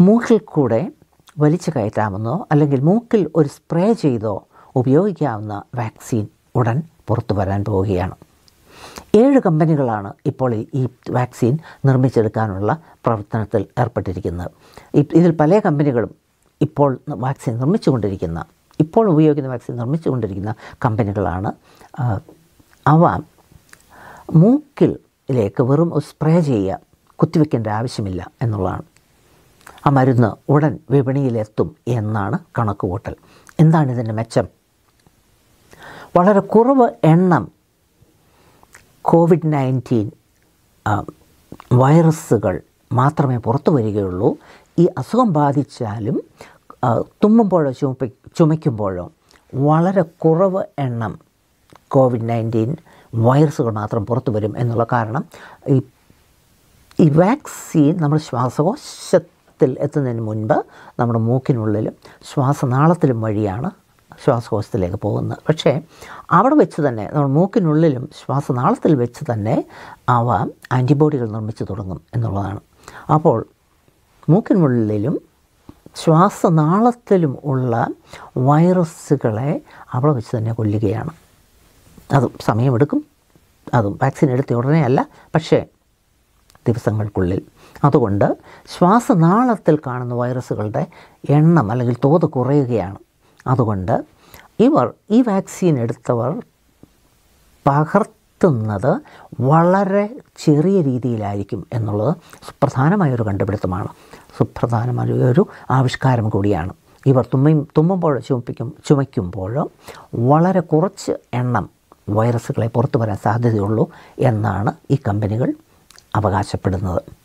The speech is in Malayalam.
മൂക്കിൽ കൂടെ വലിച്ചു കയറ്റാമെന്നോ അല്ലെങ്കിൽ മൂക്കിൽ ഒരു സ്പ്രേ ചെയ്തോ ഉപയോഗിക്കാവുന്ന വാക്സിൻ ഉടൻ പുറത്തു വരാൻ പോവുകയാണ് ഏഴ് കമ്പനികളാണ് ഇപ്പോൾ ഈ- ഈ വാക്സിൻ നിർമ്മിച്ചെടുക്കാനുള്ള പ്രവർത്തനത്തിൽ ഏർപ്പെട്ടിരിക്കുന്നത് ഇ- ഇതിൽ പല കമ്പനികളും ഇപ്പോൾ വാക്സിൻ നിർമ്മിച്ചുകൊണ്ടിരിക്കുന്ന ഇപ്പോൾ ഉപയോഗിക്കുന്ന വാക്സിൻ നിർമ്മിച്ചുകൊണ്ടിരിക്കുന്ന കമ്പനികളാണ് ആ, അവ മൂക്കിലേക്ക് വെറും ഒരു സ്പ്രേ ചെയ്യുക കുത്തിവെക്കേണ്ട ആവശ്യമില്ല എന്നുള്ളതാണ് ആ മരുന്ന് ഉടൻ വിപണിയിലെത്തും എന്നാണ് കണക്കുകൂട്ടൽ എന്താണ് ഇതിൻ്റെ മെച്ചം വളരെ കുറവ് എണ്ണം കോവിഡ് നയൻറ്റീൻ വൈറസുകൾ മാത്രമേ പുറത്തു വരികയുള്ളൂ ഈ അസുഖം ബാധിച്ചാലും ആ, തുമ്മുമ്പോഴോ ചുമപ്പി ചുമയ്ക്കുമ്പോഴോ വളരെ കുറവ് എണ്ണം കോവിഡ് നയൻറ്റീൻ വൈറസുകൾ മാത്രം പുറത്തു വരും എന്നുള്ള കാരണം ഈ ഈ വാക്സിൻ നമ്മുടെ ശ്വാസകോശത്തിൽ എത്തുന്നതിന് മുൻപ് നമ്മുടെ മൂക്കിനുള്ളിലും ശ്വാസനാളത്തിലും വഴിയാണ് ശ്വാസകോശത്തിലേക്ക് പോകുന്നത് പക്ഷേ അവിടെ വെച്ച് തന്നെ നമ്മുടെ മൂക്കിനുള്ളിലും ശ്വാസനാളത്തിൽ വെച്ച് തന്നെ അവ ആൻറ്റിബോഡികൾ നിർമ്മിച്ചു തുടങ്ങും എന്നുള്ളതാണ് അപ്പോൾ മൂക്കിനുള്ളിലും ശ്വാസനാളത്തിലും ഉള്ള വൈറസുകളെ അവിടെ വെച്ച് തന്നെ കൊല്ലുകയാണ് അത് സമയമെടുക്കും അതും വാക്സിൻ എടുത്ത ഉടനെ അല്ല പക്ഷേ ദിവസങ്ങൾക്കുള്ളിൽ അതുകൊണ്ട് ശ്വാസനാളത്തിൽ കാണുന്ന വൈറസുകളുടെ എണ്ണം അല്ലെങ്കിൽ തോത് കുറയുകയാണ് അതുകൊണ്ട് ഇവർ ഈ വാക്സിൻ എടുത്തവർ പകർത്തുന്നത് വളരെ ചെറിയ രീതിയിലായിരിക്കും എന്നുള്ളത് സുപ്രധാനമായൊരു കണ്ടുപിടുത്തമാണ് സുപ്രധാനമായ ഒരു ആവിഷ്കാരം കൂടിയാണ് ഇവർ തുമ്മയും തുമ്മുമ്പോഴോ ചുമപ്പിക്കും ചുമയ്ക്കുമ്പോഴോ വളരെ കുറച്ച് എണ്ണം വൈറസുകളെ പുറത്തു വരാൻ സാധ്യതയുള്ളൂ എന്നാണ് ഈ കമ്പനികൾ അവകാശപ്പെടുന്നത്